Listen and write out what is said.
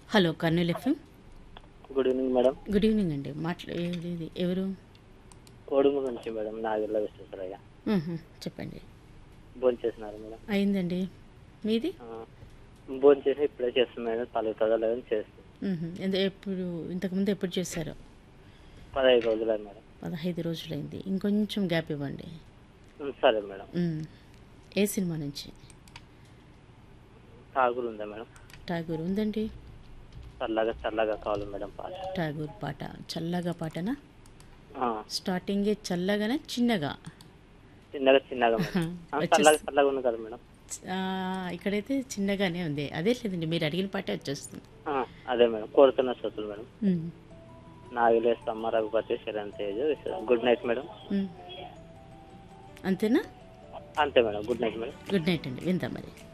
Hello Kurnool FM good evening madam good evening అండి మాట్లా ఏది ఎవరు కోడుమూరు నుంచి మేడం నాగర్ల విశ్వేశ్వరయ్య మ్హూ, చెప్పండి భోజనం చేసినారు మేడం అయిందండి మీది భోజనం చేసి ఇప్పుడే చేస్తాం మేడం తలుగుతుందో లేదని చేస్తాం మ్హూ. ఎంత ఎప్పుడు ఇంతకుముందు ఎప్పుడు చేశారో పదహైదు రోజులే మేడం పదహైదు రోజులైంది ఇంకొంచెం గ్యాప్ ఇవ్వండి ఉమ్, సరే మేడం మ్. ఏ సినిమా నుంచి ఠాగూర్ ఉందా మేడం ఠాగూర్ ఉందండి చల్లగా చల్లగా కావాలి మేడం పాట ఠాగూర్ పాట చల్లగా పాటనా ఆ, స్టార్టింగే చల్లగానే చిన్నగా చిన్నగా చిన్నగా మేడం ఆ, వచ్చేసి- చల్లగా చల్లగా ఉంది కదా మేడం ఆ, ఇక్కడైతే చిన్నగానే ఉంది అదే లేదండి మీరు అడిగిన పాటే వచ్చేస్తుంది ఆ, అదే మేడం కోరుతున్న శ్రోతులు మేడం మ్. నాగిలేష్ అమ్మ రఘుపతి శరణ్ తేజ్ విశ్వ- గుడ్ నైట్ మేడం మ్. అంతేనా అంతే madam good night madam good night అండి విందాం మరి